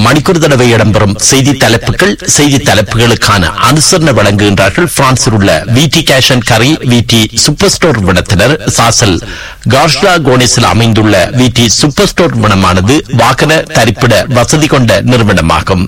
மணிக்கூர் தடவை இடம்பெறும் செய்தி தலைப்புகள் செய்தி தலைப்புகளுக்கான அனுசரணை வழங்குகின்றார்கள் பிரான்சில் உள்ள விடி கேஷன் கரி விடி சூப்பர் ஸ்டோர் விடத்தினர் சாசல் கார்ஷ்லா கோனிஸில் அமைந்துள்ள விடி சூப்பர் ஸ்டோர் விடமானது வாகன தரிப்பிட வசதி கொண்ட நிறுவனமாகும்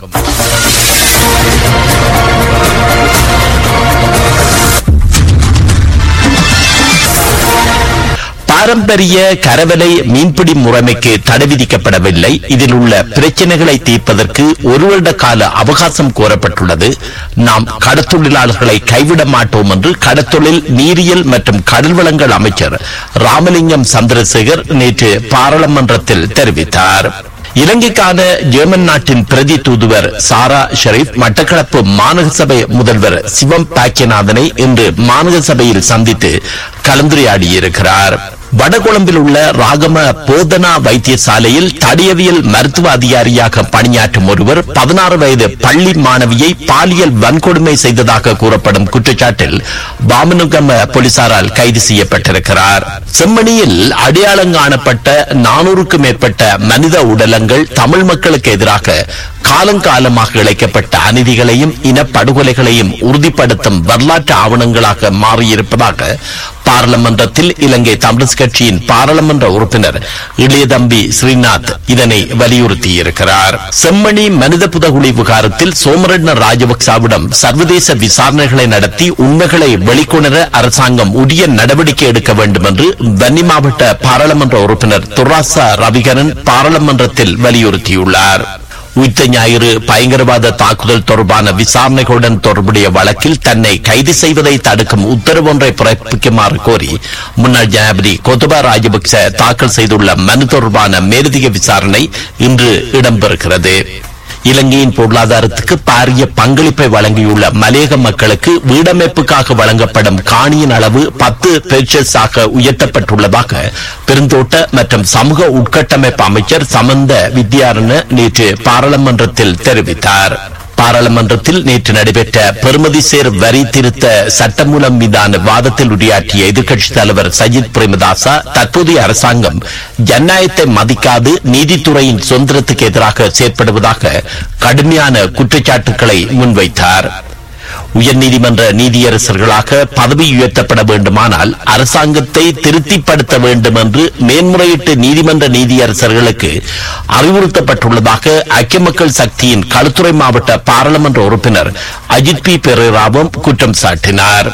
பாரம்பரிய கரவலை மீன்பிடி முறைமைக்கு தடை விதிக்கப்படவில்லை இதில் உள்ள பிரச்சனைகளை தீர்ப்பதற்கு ஒரு வருட கால அவகாசம் கோரப்பட்டுள்ளது நாம் கடத்தொழிலாளர்களை கைவிட மாட்டோம் என்று கடத்தொழில் நீரியல் மற்றும் கடல் வளங்கள் அமைச்சர் ராமலிங்கம் சந்திரசேகர் நேற்று பாராளுமன்றத்தில் தெரிவித்தார் இலங்கைக்கான ஜெர்மன் நாட்டின் பிரதி தூதுவர் சாரா ஷெரீப் மட்டக்களப்பு மாநகர சபை முதல்வர் சிவம் பாக்கியநாதனை இன்று மாநகர சபையில் சந்தித்து கலந்துரையாடியிருக்கிறார் வடகொழும்பில் உள்ள ராகம போதனா வைத்தியசாலையில் தடியவியல் மருத்துவ அதிகாரியாக பணியாற்றும் ஒருவர் பதினாறு வயது பள்ளி மாணவியை பாலியல் வன்கொடுமை செய்ததாக கூறப்படும் குற்றச்சாட்டில் பாமனுகம போலீசாரால் கைது செய்யப்பட்டிருக்கிறார் செம்மணியில் அடையாளம் காணப்பட்ட நானூறுக்கும் மேற்பட்ட மனித உடலங்கள் தமிழ் மக்களுக்கு எதிராக காலங்காலமாக இழைக்கப்பட்ட அநீதிகளையும் இனப்படுகொலைகளையும் உறுதிப்படுத்தும் வரலாற்று ஆவணங்களாக மாறியிருப்பதாக பாராளுமன்றத்தில் இலங்கை தமிழ் கட்சியின் பாராளுமன்ற உறுப்பினர் இளையதம்பி ஸ்ரீநாத் இதனை வலியுறுத்தியிருக்கிறார் செம்மணி மனித புதகுழி விவகாரத்தில் சோமரட்ன ராஜபக்சாவிடம் சர்வதேச விசாரணைகளை நடத்தி உண்மைகளை வெளிக்கொணர அரசாங்கம் உரிய நடவடிக்கை எடுக்க வேண்டும் என்று வன்னி மாவட்ட பாராளுமன்ற உறுப்பினர் துராசா ரவிகரன் பாராளுமன்றத்தில் வலியுறுத்தியுள்ளார் உயிர்த்த ஞாயிறு பயங்கரவாத தாக்குதல் தொடர்பான விசாரணைகளுடன் தொடர்புடைய வழக்கில் தன்னை கைது செய்வதை தடுக்கும் உத்தரவு ஒன்றை பிறப்பிக்குமாறு கோரி முன்னாள் ஜனாதிபதி கொத்தபா ராஜபக்ச தாக்கல் செய்துள்ள மனு தொடர்பான மேலதிக விசாரணை இன்று இடம்பெறுகிறது இலங்கையின் பொருளாதாரத்துக்கு பாரிய பங்களிப்பை வழங்கியுள்ள மலையக மக்களுக்கு வீடமைப்புக்காக வழங்கப்படும் காணியின் அளவு பத்து பெர்ச்சஸாக உயர்த்தப்பட்டுள்ளதாக பெருந்தோட்ட மற்றும் சமூக உட்கட்டமைப்பு அமைச்சர் சமந்த வித்யாரண நேற்று பாராளுமன்றத்தில் தெரிவித்தார் பாராளுமன்றத்தில் நேற்று நடைபெற்ற பெருமதி சேர் வரி திருத்த சட்டமூலம் மீதான வாதத்தில் உரையாற்றிய எதிர்க்கட்சித் தலைவர் சஜித் பிரேமதாசா தற்போதைய அரசாங்கம் ஜனநாயகத்தை மதிக்காது நீதித்துறையின் சுதந்திரத்துக்கு எதிராக செயற்படுவதாக கடுமையான குற்றச்சாட்டுகளை முன்வைத்தார் உயர்நீதிமன்ற நீதியரசர்களாக பதவி உயர்த்தப்பட வேண்டுமானால் அரசாங்கத்தை திருப்திப்படுத்த வேண்டும் என்று மேன்முறையீட்டு நீதிமன்ற நீதியரசர்களுக்கு அறிவுறுத்தப்பட்டுள்ளதாக ஐக்கிய மக்கள் சக்தியின் களுத்துறை மாவட்ட பாராளுமன்ற உறுப்பினர் அஜித் பி பெரேராவும் குற்றம் சாட்டினார்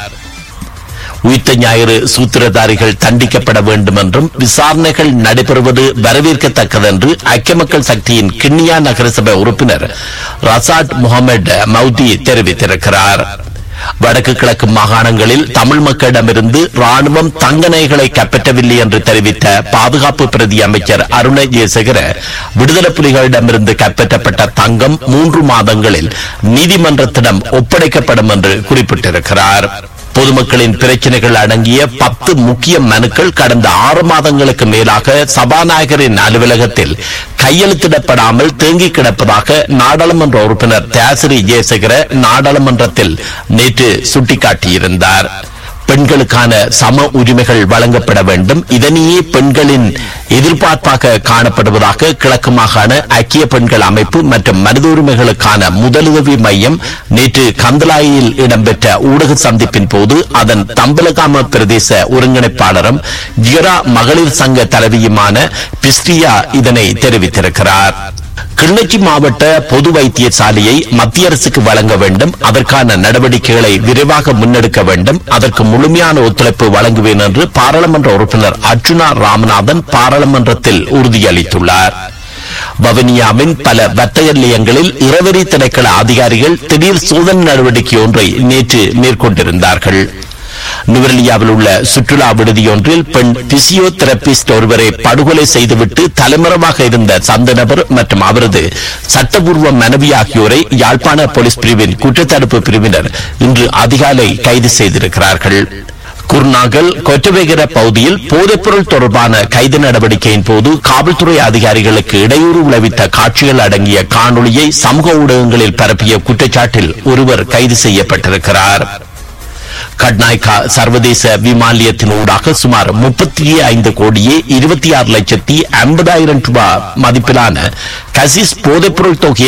உயிர்த்த ஞாயிறு சூத்திரதாரிகள் தண்டிக்கப்பட வேண்டும் என்றும் விசாரணைகள் நடைபெறுவது வரவேற்கத்தக்கதென்று ஐக்கிய மக்கள் சக்தியின் கிண்ணியா நகரசபை உறுப்பினர் ரசாட் முகமது மௌதி தெரிவித்திருக்கிறார் வடக்கு கிழக்கு மாகாணங்களில் தமிழ் மக்களிடமிருந்து ராணுவம் தங்க நகைகளை கைப்பற்றவில்லை என்று தெரிவித்த பாதுகாப்பு பிரதி அமைச்சர் அருண ஜெயசேகர விடுதலை புலிகளிடமிருந்து கைப்பற்றப்பட்ட தங்கம் மூன்று மாதங்களில் நீதிமன்றத்திடம் ஒப்படைக்கப்படும் என்று குறிப்பிட்டிருக்கிறார் பொதுமக்களின் பிரச்சனைகள் அடங்கிய பத்து முக்கிய மனுக்கள் கடந்த ஆறு மாதங்களுக்கு மேலாக சபாநாயகரின் அலுவலகத்தில் கையெழுத்திடப்படாமல் தேங்கி கிடப்பதாக நாடாளுமன்ற உறுப்பினர் தியாசிரி ஜெயசேகர நாடாளுமன்றத்தில் நேற்று சுட்டிக்காட்டியிருந்தார் பெண்களுக்கான சம உரிமைகள் வழங்கப்பட வேண்டும் இதனையே பெண்களின் எதிர்பார்ப்பாக காணப்படுவதாக கிழக்கு மாகாண ஐக்கிய பெண்கள் அமைப்பு மற்றும் மனித உரிமைகளுக்கான முதலுதவி மையம் நேற்று கந்தலாயில் இடம்பெற்ற ஊடக சந்திப்பின் போது அதன் தம்பலகாம பிரதேச ஒருங்கிணைப்பாளரும் ஜியரா மகளிர் சங்க தலைவியுமான பிஸ்டியா இதனை தெரிவித்திருக்கிறார் கிளிநொச்சி மாவட்ட பொது வைத்தியசாலையை மத்திய அரசுக்கு வழங்க வேண்டும் அதற்கான நடவடிக்கைகளை விரைவாக முன்னெடுக்க வேண்டும் அதற்கு முழுமையான ஒத்துழைப்பு வழங்குவேன் என்று பாராளுமன்ற உறுப்பினர் அர்ஜுனா ராமநாதன் பாராளுமன்றத்தில் உறுதியளித்துள்ளார் வவனியாவின் பல வர்த்தக நிலையங்களில் இரவரி திணைக்கள அதிகாரிகள் திடீர் சோதனை நடவடிக்கை ஒன்றை நேற்று மேற்கொண்டிருந்தார்கள் நுவரெலியாவில் உள்ள சுற்றுலா விடுதியொன்றில் பெண் பிசியோதெரபிஸ்ட் ஒருவரை படுகொலை செய்துவிட்டு தலைமறைவாக இருந்த சந்த நபர் மற்றும் அவரது சட்டபூர்வ மனைவி ஆகியோரை யாழ்ப்பாண போலீஸ் பிரிவின் குற்றத்தடுப்பு பிரிவினர் இன்று அதிகாலை கைது செய்திருக்கிறார்கள் குர்நாகல் கொற்றவேகர பகுதியில் போதைப்பொருள் தொடர்பான கைது நடவடிக்கையின் போது காவல்துறை அதிகாரிகளுக்கு இடையூறு விளைவித்த காட்சிகள் அடங்கிய காணொளியை சமூக ஊடகங்களில் பரப்பிய குற்றச்சாட்டில் ஒருவர் கைது செய்யப்பட்டிருக்கிறார் கட்நாய்கா சர்வதேச விமானியத்தின் ஊடாக சுமார் முப்பத்தி ஐந்து கோடியே இருபத்தி ஆறு லட்சத்தி ஐம்பதாயிரம் ரூபாய் மதிப்பிலான கசிஸ் போதைப்பொருள் தொகை